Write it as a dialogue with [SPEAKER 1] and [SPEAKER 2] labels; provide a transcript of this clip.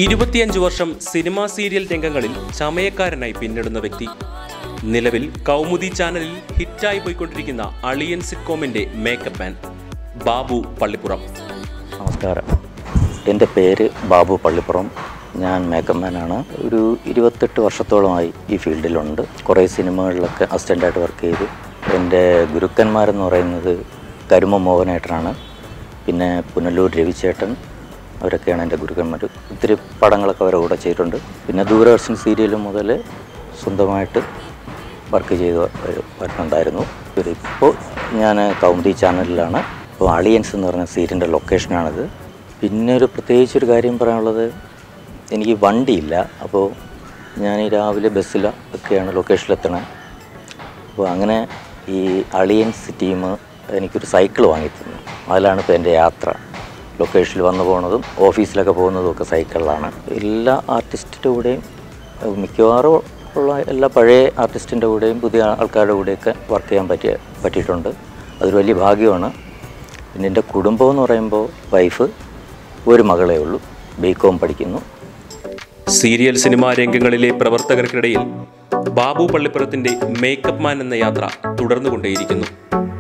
[SPEAKER 1] ഇരുപത്തിയഞ്ച് വർഷം cinema serial രംഗങ്ങളിൽ ചമയക്കാരനായി പിന്നിടുന്ന വ്യക്തി നിലവിൽ കൗമുദി ചാനലിൽ ഹിറ്റായി പോയിക്കൊണ്ടിരിക്കുന്ന അളിയൻ സിറ്റ്കോമിന്റെ മേക്കപ്പ് മാൻ ബാബു പള്ളിപ്പുറം
[SPEAKER 2] നമസ്കാരം എൻ്റെ പേര് ബാബു പള്ളിപ്പുറം ഞാൻ മേക്കപ്പ് മാനാണ് ഒരു ഇരുപത്തെട്ട് വർഷത്തോളമായി ഈ ഫീൽഡിലുണ്ട് കുറേ സിനിമകളിലൊക്കെ അസിസ്റ്റൻ്റായിട്ട് വർക്ക് ചെയ്തു എൻ്റെ ഗുരുക്കന്മാരെന്ന് പറയുന്നത് കരുമ മോഹനേട്ടനാണ് പിന്നെ പുനലൂർ രവിചേട്ടൻ അവരൊക്കെയാണ് എൻ്റെ ഗുരുക്കന്മാർ ഒത്തിരി പടങ്ങളൊക്കെ അവരുടെ കൂടെ ചെയ്തിട്ടുണ്ട് പിന്നെ ദൂരദർശൻ സീരിയൽ മുതൽ സ്വന്തമായിട്ട് വർക്ക് ചെയ്ത് വ- വരുന്നുണ്ടായിരുന്നു ഇപ്പോൾ ഞാൻ കൗമുദി ചാനലിലാണ് ഇപ്പോൾ അളിയൻസ് എന്ന് പറഞ്ഞ സീരിയൻ്റെ ലൊക്കേഷനാണിത് പിന്നെ ഒരു പ്രത്യേകിച്ച് ഒരു കാര്യം പറയാനുള്ളത് എനിക്ക് വണ്ടിയില്ല അപ്പോൾ ഞാൻ ഈ രാവിലെ ബസ്സിൽ ഒക്കെയാണ് ലൊക്കേഷനിലെത്തണത് അപ്പോൾ അങ്ങനെ ഈ അളിയൻസ് ടീം എനിക്കൊരു സൈക്കിൾ വാങ്ങി തന്നു അതിലാണ് ഇപ്പോൾ എൻ്റെ യാത്ര ലൊക്കേഷനിൽ വന്നു പോകുന്നതും ഓഫീസിലൊക്കെ പോകുന്നതും ഒക്കെ സൈക്കിളിലാണ് എല്ലാ ആർട്ടിസ്റ്റിൻ്റെ കൂടെയും ഏഹ് മിക്കവാറും ഉള്ള എല്ലാ പഴയ ആർട്ടിസ്റ്റിൻ്റെ കൂടെയും പുതിയ ആൾക്കാരുടെ കൂടെയൊക്കെ വർക്ക് ചെയ്യാൻ പറ്റിയ പറ്റിയിട്ടുണ്ട് അതൊരു വലിയ ഭാഗ്യമാണ് പിന്നെ എൻ്റെ കുടുംബം എന്ന് പറയുമ്പോൾ വൈഫ് ഒരു മകളേ ഉള്ളൂ ബി കോം പഠിക്കുന്നു
[SPEAKER 1] സീരിയൽ സിനിമാ രംഗങ്ങളിലെ പ്രവർത്തകർക്കിടയിൽ ബാബു പള്ളിപ്പുറത്തിന്റെ മേക്കപ്പ് മാൻ എന്ന യാത്ര തുടർന്നുകൊണ്ടേയിരിക്കുന്നു